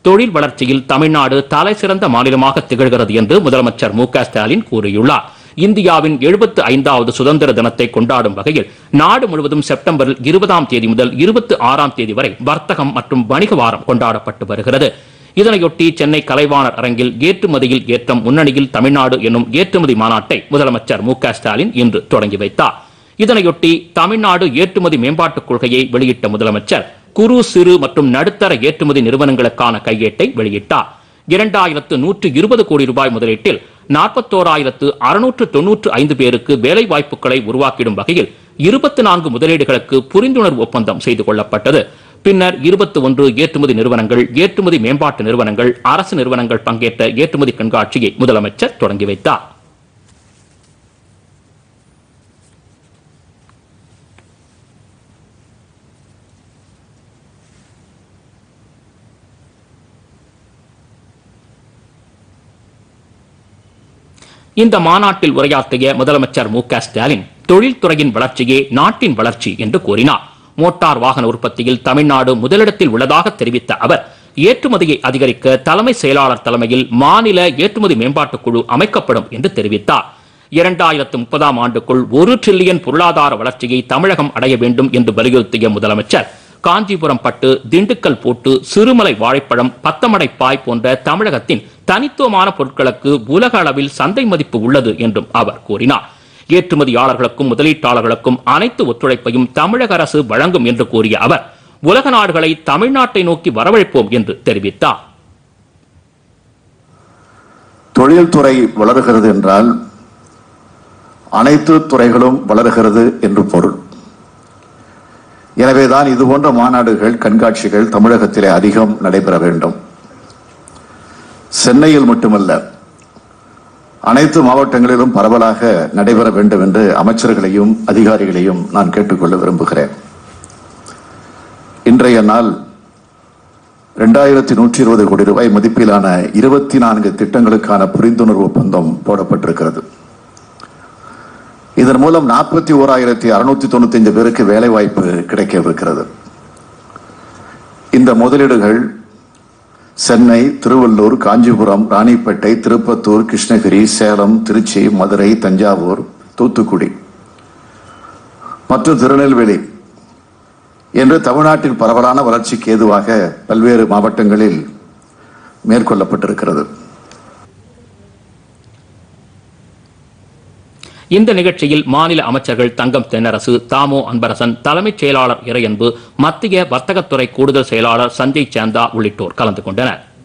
தொழில் வளர்ச்சியில் தமிழ்நாடு தலைசிறந்த மாநிலமாக திகழ்கிறது என்று முதலமைச்சர் மு க ஸ்டாலின் கூறியுள்ளார் இந்தியாவின் எழுபத்து ஐந்தாவது சுதந்திர தினத்தை கொண்டாடும் வகையில் நாடு முழுவதும் செப்டம்பரில் இருபதாம் தேதி முதல் இருபத்தி ஆறாம் தேதி வரை வர்த்தகம் மற்றும் வணிக வாரம் கொண்டாடப்பட்டு வருகிறது இதனையொட்டி சென்னை கலைவாணர் அரங்கில் ஏற்றுமதியில் ஏற்றம் முன்னணியில் தமிழ்நாடு என்னும் ஏற்றுமதி மாநாட்டை முதலமைச்சர் மு க ஸ்டாலின் இன்று தொடங்கி வைத்தார் இதனையொட்டி தமிழ்நாடு ஏற்றுமதி மேம்பாட்டுக் கொள்கையை வெளியிட்ட முதலமைச்சர் குறு சிறு மற்றும் நடுத்தர ஏற்றுமதி நிறுவனங்களுக்கான கையேட்டை வெளியிட்டார் இரண்டாயிரத்து நூற்று இருபது கோடி ரூபாய் முதலீட்டில் நாற்பத்தோராயிரத்து அறுநூற்று தொன்னூற்று ஐந்து பேருக்கு வேலை வாய்ப்புகளை உருவாக்கிடும் வகையில் இருபத்தி நான்கு முதலீடுகளுக்கு புரிந்துணர்வு ஒப்பந்தம் செய்து கொள்ளப்பட்டது பின்னர் இருபத்தி ஒன்று ஏற்றுமதி நிறுவனங்கள் ஏற்றுமதி மேம்பாட்டு நிறுவனங்கள் அரசு நிறுவனங்கள் பங்கேற்ற ஏற்றுமதி கண்காட்சியை முதலமைச்சர் தொடங்கி வைத்தார் இந்த மாநாட்டில் உரையாற்றிய முதலமைச்சர் மு க ஸ்டாலின் தொழில்துறையின் வளர்ச்சியே நாட்டின் வளர்ச்சி என்று கூறினார் மோட்டார் வாகன உற்பத்தியில் தமிழ்நாடு முதலிடத்தில் உள்ளதாக தெரிவித்த அவர் ஏற்றுமதியை அதிகரிக்க தலைமை செயலாளர் தலைமையில் மாநில ஏற்றுமதி மேம்பாட்டுக் குழு அமைக்கப்படும் என்று தெரிவித்தார் இரண்டாயிரத்து முப்பதாம் ஆண்டுக்குள் ஒரு டிரில்லியன் பொருளாதார வளர்ச்சியை தமிழகம் அடைய வேண்டும் என்று வலியுறுத்திய முதலமைச்சர் காஞ்சிபுரம் பட்டு திண்டுக்கல் போட்டு சிறுமலை வாழைப்பழம் பத்தமடை பாய் போன்ற தமிழகத்தின் தனித்துவமான பொருட்களுக்கு உலக அளவில் சந்தை மதிப்பு உள்ளது என்றும் அவர் கூறினார் ஏற்றுமதியாளர்களுக்கும் முதலீட்டாளர்களுக்கும் அனைத்து ஒத்துழைப்பையும் தமிழக அரசு வழங்கும் என்று கூறிய அவர் உலக நாடுகளை தமிழ்நாட்டை நோக்கி வரவழைப்போம் என்று தெரிவித்தார் தொழில்துறை வளர்கிறது என்றால் அனைத்து துறைகளும் வளர்கிறது என்று பொருள் எனவேதான் இதுபோன்ற மாநாடுகள் கண்காட்சிகள் தமிழகத்திலே அதிகம் நடைபெற வேண்டும் சென்னையில் மட்டுமல்ல அனைத்து மாவட்டங்களிலும் பரவலாக நடைபெற வேண்டும் என்று அமைச்சர்களையும் அதிகாரிகளையும் நான் கேட்டுக்கொள்ள விரும்புகிறேன் இன்றைய நாள் இரண்டாயிரத்தி நூற்றி இருபது கோடி ரூபாய் மதிப்பிலான இருபத்தி நான்கு திட்டங்களுக்கான புரிந்துணர்வு ஒப்பந்தம் போடப்பட்டிருக்கிறது இதன் மூலம் நாற்பத்தி ஓராயிரத்தி அறுநூத்தி தொண்ணூத்தி ஐந்து பேருக்கு வேலை வாய்ப்பு கிடைக்கவிருக்கிறது இந்த முதலீடுகள் சென்னை திருவள்ளூர் காஞ்சிபுரம் ராணிப்பேட்டை திருப்பத்தூர் கிருஷ்ணகிரி சேலம் திருச்சி மதுரை தஞ்சாவூர் தூத்துக்குடி மற்றும் திருநெல்வேலி என்று தமிழ்நாட்டின் பரவலான வளர்ச்சிக்கு ஏதுவாக பல்வேறு மாவட்டங்களில் மேற்கொள்ளப்பட்டிருக்கிறது இந்த நிகழ்ச்சியில் மாநில அமைச்சர்கள் தங்கம் தென்னரசு தாமோ அன்பரசன் தலைமைச் செயலாளர் இறையன்பு மத்திய வர்த்தகத்துறை கூடுதல் செயலாளர் சஞ்சய் சாந்தா உள்ளிட்டோர் கலந்து கொண்டனர்